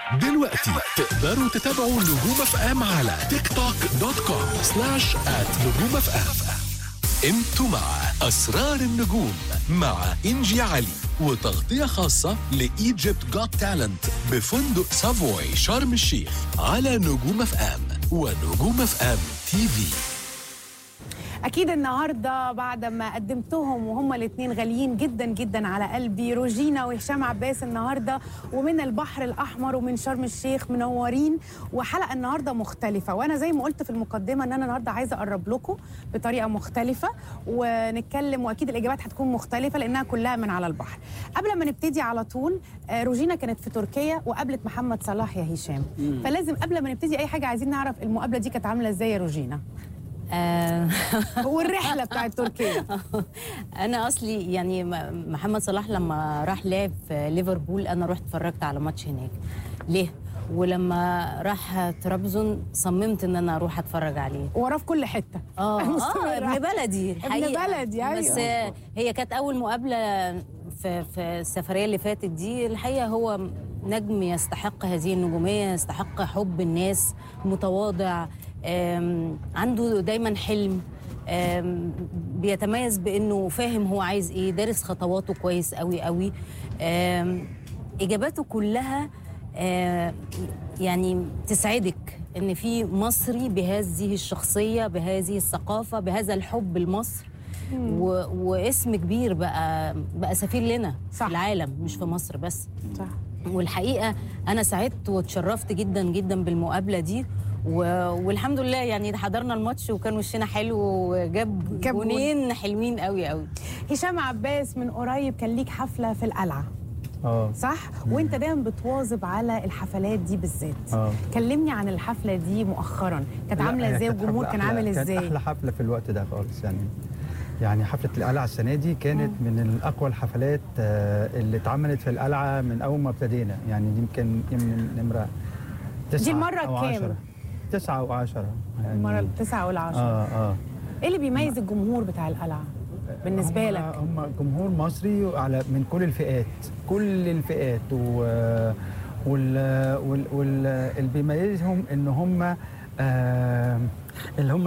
دلوقتي تقدروا تتابعوا نجوم اف ام على تيك توك دوت كوم سلاش ات نجوم اف ام انتوا مع اسرار النجوم مع انجي علي وتغطية خاصة لإيجيبت جوت تالنت بفندق سافوي شرم الشيخ على نجوم اف ام ونجوم اف ام تي في اكيد النهارده بعد ما قدمتهم وهما الاثنين غاليين جدا جدا على قلبي روجينا وهشام عباس النهارده ومن البحر الاحمر ومن شرم الشيخ منورين وحلقه النهارده مختلفه وانا زي ما قلت في المقدمه ان انا النهارده عايزه اقرب لكم بطريقه مختلفه ونتكلم واكيد الاجابات هتكون مختلفه لانها كلها من على البحر قبل ما نبتدي على طول آه، روجينا كانت في تركيا وقابلت محمد صلاح يا هشام فلازم قبل ما نبتدي اي حاجه عايزين نعرف المقابله دي كانت عامله ازاي يا روجينا آه، والرحله بتاعت تركيا انا اصلي يعني م- محمد صلاح لما راح لعب في ليفربول انا رحت اتفرجت على ماتش هناك ليه ولما راح طرابزون صممت ان انا اروح اتفرج عليه وراه في كل حته اه اه مستمرة. ابن بلدي الحقيقه بلدي، أيوة. بس آه، هي كانت اول مقابله في في السفريه اللي فاتت دي الحقيقه هو نجم يستحق هذه النجوميه يستحق حب الناس متواضع آم، عنده دايما حلم آم، بيتميز بانه فاهم هو عايز ايه دارس خطواته كويس قوي قوي آم، اجاباته كلها آه، يعني تسعدك ان في مصري بهذه الشخصيه بهذه الثقافه بهذا الحب لمصر و... واسم كبير بقى بقى سفير لنا صح. في العالم مش في مصر بس صح والحقيقه انا سعدت واتشرفت جدا جدا بالمقابله دي و... والحمد لله يعني حضرنا الماتش وكان وشنا حلو وجاب جاب جون. جونين حلوين قوي قوي هشام عباس من قريب كان ليك حفله في القلعه اه صح وانت دايما بتواظب على الحفلات دي بالذات اه كلمني عن الحفله دي مؤخرا كانت لا، عامله هي ازاي كانت والجمهور حفلة كان أحلى- عامل كانت ازاي احلى حفله في الوقت ده خالص يعني يعني حفله القلعه السنه دي كانت من الاقوى الحفلات آه، اللي اتعملت في القلعه من اول ما ابتدينا يعني دي يمكن يمكن نمره تسعة المرة أو الكام؟ عشرة. تسعة وعشرة يعني المره التسعه والعشره اه اه ايه اللي بيميز الجمهور بتاع القلعه بالنسبه هم- لك هم جمهور مصري على من كل الفئات كل الفئات و وال وال وال اللي بيميزهم ان هم آه اللي هم